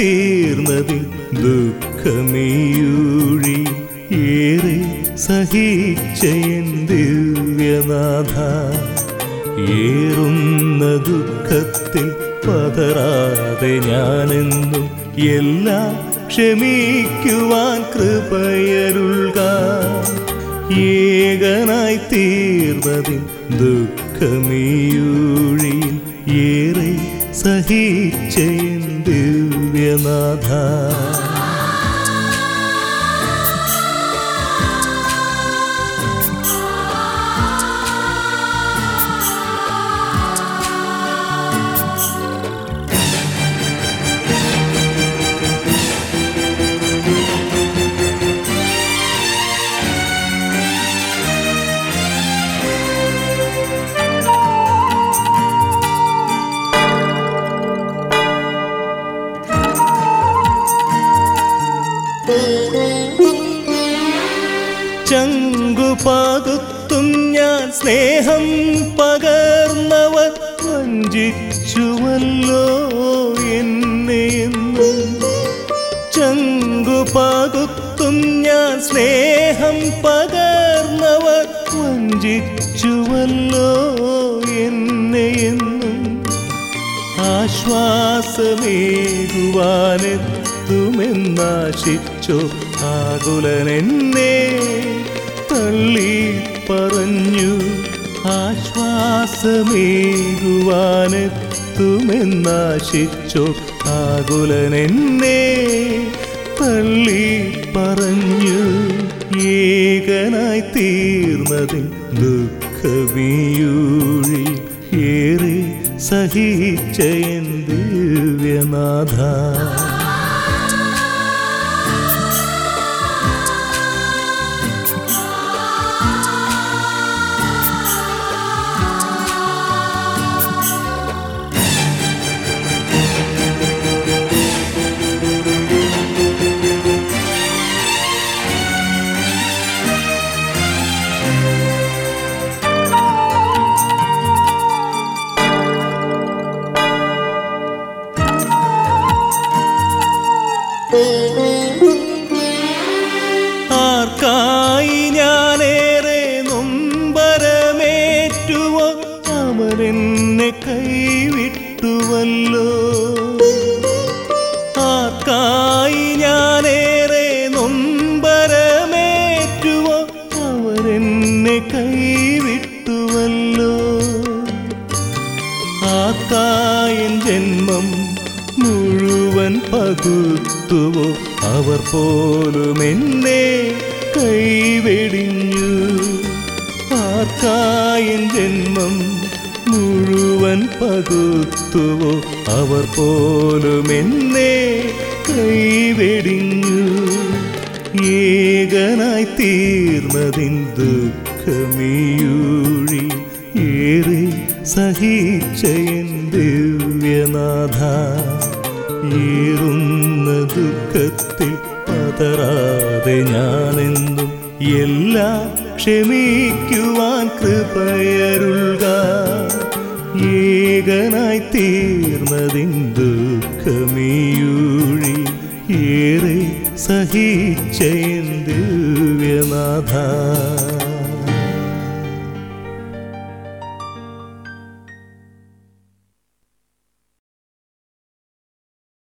തീർന്നതിൽ ദുഃഖമീയൂഴി ഏറെ സഹിച്ചയൻ ദിവ്യനാഥ ഏറുന്ന ദുഃഖത്തിൽ പതറാതെ ഞാനെന്നും എല്ലാം ക്ഷമിക്കുവാൻ കൃപയരുൾക ഏകനായി തീർന്നതിൻ ദുഃഖമീയൂഴിയിൽ ഏറെ സഹിച്ചയൻ ദിവ്യനാഥ ചങ്കു പകുത്തും ഞാൻ സ്നേഹം പകർന്നവർ വഞ്ചിച്ചുവല്ലോ എന്നെയെന്നും ചങ്കു പകുത്തും ഞാൻ സ്നേഹം പകർന്നവർ വഞ്ചിച്ചുവല്ലോ എന്നെയെന്നും ആശ്വാസമേകുവാനെത്തുമെന്നാശിച്ചോ ആകുലനെന്നെ തള്ളി പറഞ്ഞു ആശ്വാസമേകുവാനെത്തുമെന്നാശിച്ചോ ആകുലനെന്നെ തള്ളി പറഞ്ഞു ഏകനായി തീർന്നതിൽ ദുഃഖമീയൂഴി ഏറെ സഹിച്ചയൻ ദിവ്യനാഥ ആർക്കായി ഞാനേറെ നൊമ്പരമേറ്റുവോ അവരെന്നെ കൈവിട്ടുവല്ലോ ആർക്കായി ഞാനേറെ നൊമ്പരമേറ്റുവോ അവരെന്നെ കൈവിട്ടുവല്ലോ ആക്കായൻ ജന്മം മുഴുവൻ പകുത്തുവോ അവർ പോലും എന്നെ കൈവെടിഞ്ഞു ആക്കായൻ ജന്മം മുഴുവൻ പകുത്തുവോ അവർ പോലും എന്നെ കൈവെടിഞ്ഞു ഏകനായി തീർന്നതിൻ ദുഃഖമീയൂഴി ഏറെ സഹിച്ചയൻ ദിവ്യനാഥ ഏറുന്ന ദുഃഖത്തിൽ പതറാതെ ഞാനെന്നും എല്ലാം ക്ഷമിക്കുവാൻ കൃപയരുൾക ഏകനായി തീർന്നതിൻ ദുഃഖമീയൂഴി ഏറെ സഹിച്ചയൻ ദിവ്യനാഥ